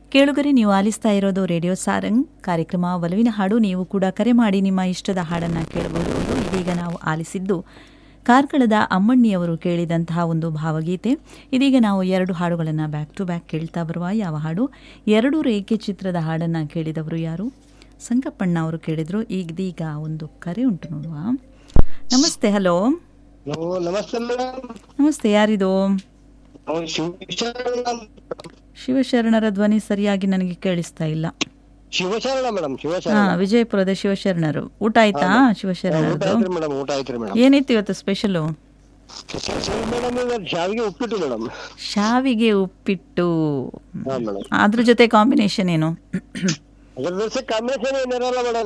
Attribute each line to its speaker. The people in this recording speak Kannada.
Speaker 1: ಕೇಳುಗರೆ ನೀವು ಆಲಿಸ್ತಾ ಇರೋದು ರೇಡಿಯೋ ಸಾರಂಗ್ ಕಾರ್ಯಕ್ರಮ ಒಲವಿನ ಹಾಡು ನೀವು ಕೂಡ ಕರೆ ಮಾಡಿ ನಿಮ್ಮ ಇಷ್ಟದ ಹಾಡನ್ನು ಕೇಳಬಹುದು ಇದೀಗ ನಾವು ಆಲಿಸಿದ್ದು ಕಾರ್ಕಳದ ಅಮ್ಮಣ್ಣಿಯವರು ಕೇಳಿದಂತಹ ಒಂದು ಭಾವಗೀತೆ ಇದೀಗ ನಾವು ಎರಡು ಹಾಡುಗಳನ್ನು ಬ್ಯಾಕ್ ಟು ಬ್ಯಾಕ್ ಕೇಳ್ತಾ ಬರುವ ಯಾವ ಹಾಡು ಎರಡು ರೇಖೆ ಚಿತ್ರದ ಹಾಡನ್ನು ಕೇಳಿದವರು ಯಾರು ಸಂಕಪ್ಪಣ್ಣ ಅವರು ಕೇಳಿದ್ರು ಇದೀಗ ಒಂದು ಕರೆ ಉಂಟು ನೋಡುವ ನಮಸ್ತೆ ಹಲೋ
Speaker 2: ಹಲೋ ನಮಸ್ತೆ ಮೇಡಮ್
Speaker 1: ನಮಸ್ತೆ ಯಾರಿದು
Speaker 2: ನಾವು ಶಿವಶರಣ
Speaker 1: ಶಿವಶರಣರ ಧ್ವನಿ ಸರಿಯಾಗಿ ನನಗೆ ಕೇಳಿಸ್ತಾ ಇಲ್ಲ
Speaker 2: ಶಿವಶರಣ ಮೇಡಮ್
Speaker 1: ಹಾ
Speaker 2: ಶಿವಶರಣ
Speaker 1: ವಿಜಯಪುರದ ಶಿವಶರಣರು ಊಟ ಆಯ್ತಾ
Speaker 2: ಊಟ
Speaker 1: ಶಿವಶರಣರದ್ದು
Speaker 2: ಆಯ್ತ್ರಿ ಮೇಡಮ್ ಊಟ ಆಯ್ತ್ರಿ ಮೇಡಮ್
Speaker 1: ಏನಿತ್ತು ಇವತ್ತು ಸ್ಪೆಷಲು
Speaker 2: ಮೇಡಮ್ ಈಗ ಶಾವಿಗೆ ಉಪ್ಪಿಟ್ಟು ಮೇಡಮ್
Speaker 1: ಶಾವಿಗೆ ಉಪ್ಪಿಟ್ಟು
Speaker 2: ಹಾ ಮೇಡಮ್
Speaker 1: ಅದ್ರ ಜೊತೆ ಕಾಂಬಿನೇಷನ್ ಏನು
Speaker 2: ಅದ್ರ ದೋಸೆ ಕಾಂಬಿನೇಷನ್ ಏನಿರಲ್ಲ ಮೇಡಮ್